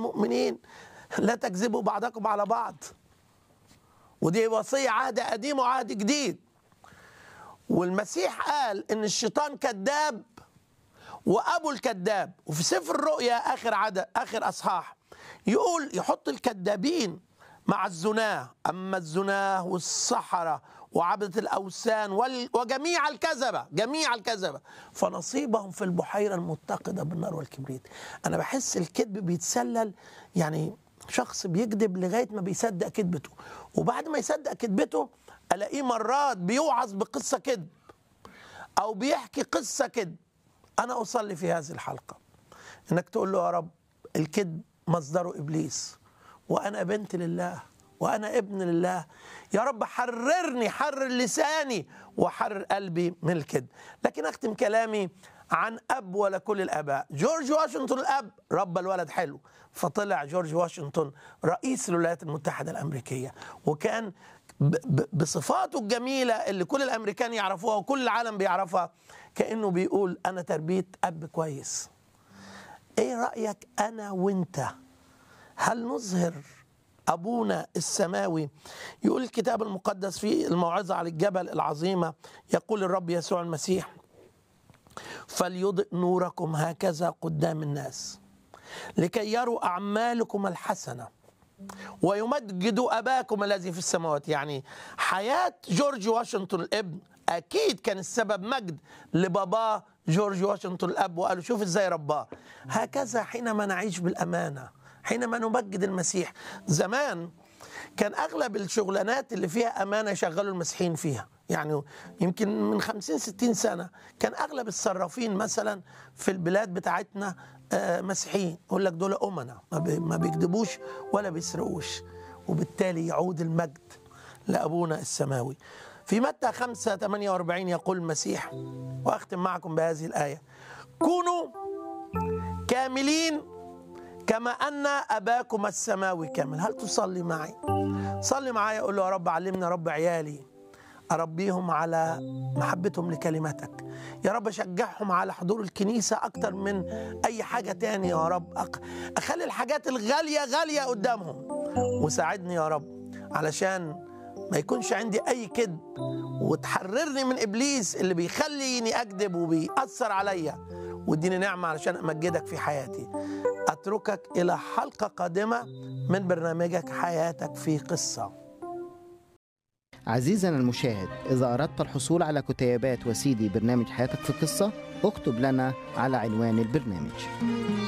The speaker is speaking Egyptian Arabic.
المؤمنين لا تكذبوا بعضكم على بعض ودي وصية عهد قديم وعهد جديد والمسيح قال ان الشيطان كذاب وابو الكذاب وفي سفر الرؤيا اخر عدد اخر اصحاح يقول يحط الكذابين مع الزناه اما الزناه والسحره وعبدة الأوثان وال- وجميع الكذبة جميع الكذبة فنصيبهم في البحيرة المتقدة بالنار والكبريت أنا بحس الكذب بيتسلل يعني شخص بيكذب لغاية ما بيصدق كذبته وبعد ما يصدق كذبته ألاقيه مرات بيوعظ بقصة كذب أو بيحكي قصة كذب أنا أصلي في هذه الحلقة إنك تقول له يا رب الكذب مصدره إبليس وأنا بنت لله وأنا ابن لله يا رب حررني حرر لساني وحرر قلبي من الكذب لكن أختم كلامي عن أب ولا كل الآباء جورج واشنطن الأب ربى الولد حلو فطلع جورج واشنطن رئيس الولايات المتحدة الأمريكية وكان ب- ب- بصفاته الجميلة اللي كل الأمريكان يعرفوها وكل العالم بيعرفها كأنه بيقول أنا تربية أب كويس ايه رأيك انا وانت هل نظهر ابونا السماوي يقول الكتاب المقدس في الموعظة على الجبل العظيمة يقول الرب يسوع المسيح فليضئ نوركم هكذا قدام الناس لكي يروا اعمالكم الحسنه ويمجدوا اباكم الذي في السماوات يعني حياه جورج واشنطن الابن اكيد كان السبب مجد لباباه جورج واشنطن الاب وقالوا شوف ازاي رباه هكذا حينما نعيش بالامانه حينما نمجد المسيح زمان كان اغلب الشغلانات اللي فيها امانه يشغلوا المسيحيين فيها يعني يمكن من 50 60 سنه كان اغلب الصرافين مثلا في البلاد بتاعتنا آه، مسيحيين يقول لك دول امنا ما بي- ما بيكذبوش ولا بيسرقوش وبالتالي يعود المجد لابونا السماوي في متى 5 48 يقول المسيح واختم معكم بهذه الايه كونوا كاملين كما ان اباكم السماوي كامل هل تصلي معي صلي معايا قول له يا رب علمنا يا رب عيالي اربيهم على محبتهم لكلمتك يا رب اشجعهم على حضور الكنيسه اكتر من اي حاجه تاني يا رب أق- اخلي الحاجات الغاليه غاليه قدامهم وساعدني يا رب علشان ما يكونش عندي اي كذب وتحررني من ابليس اللي بيخليني اكذب وبيأثر عليا واديني نعمه علشان امجدك في حياتي اتركك الى حلقه قادمه من برنامجك حياتك في قصه عزيزنا المشاهد إذا أردت الحصول على كتيبات وسيدي برنامج حياتك في قصة اكتب لنا على عنوان البرنامج